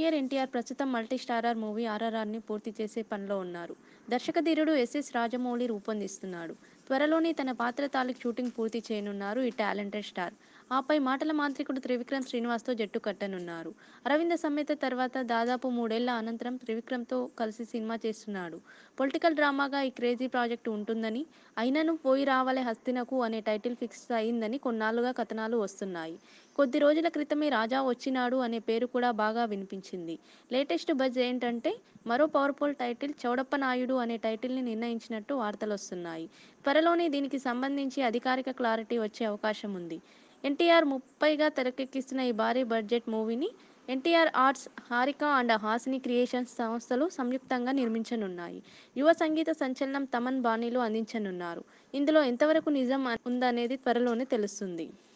junior NTR ప్రస్తుతం multi starrer movie ఆర్ఆర్ఆర్ని పూర్తి చేసే పనిలో ఉన్నారు దర్శకధీరుడు ఎస్ఎస్ రాజమౌళి రూపొందిస్తున్నాడు త్వరలోనే తన పాత్ర తాలూకు షూటింగ్ పూర్తి చేయనున్నారు ఈ టాలెంటెడ్ స్టార్ ఆపై మాటల మాంత్రికుడు త్రివిక్రమ్ శ్రీనివాస్తో జట్టు కట్టనున్నారు అరవింద సమేత తర్వాత దాదాపు మూడేళ్ల అనంతరం త్రివిక్రమ్తో కలిసి సినిమా చేస్తున్నాడు పొలిటికల్ డ్రామాగా ఈ క్రేజీ ప్రాజెక్టు ఉంటుందని అయినను పోయి రావాలే హస్తినకు అనే టైటిల్ ఫిక్స్ అయిందని కొన్నాళ్లుగా కథనాలు వస్తున్నాయి కొద్ది రోజుల క్రితమే రాజా వచ్చినాడు అనే పేరు కూడా బాగా వినిపించింది లేటెస్ట్ బజ్ ఏంటంటే మరో పవర్ఫుల్ టైటిల్ చౌడప్ప నాయుడు అనే టైటిల్ని నిర్ణయించినట్టు వార్తలొస్తున్నాయి త్వరలోనే దీనికి సంబంధించి అధికారిక క్లారిటీ వచ్చే అవకాశం ఉంది ఎన్టీఆర్ ముప్పైగా తెరకెక్కిస్తున్న ఈ భారీ బడ్జెట్ మూవీని ఎన్టీఆర్ ఆర్ట్స్ హారిక అండ్ హాసిని క్రియేషన్స్ సంస్థలు సంయుక్తంగా నిర్మించనున్నాయి యువ సంగీత సంచలనం తమన్ బాణీలు అందించనున్నారు ఇందులో ఎంతవరకు నిజం ఉందనేది త్వరలోనే తెలుస్తుంది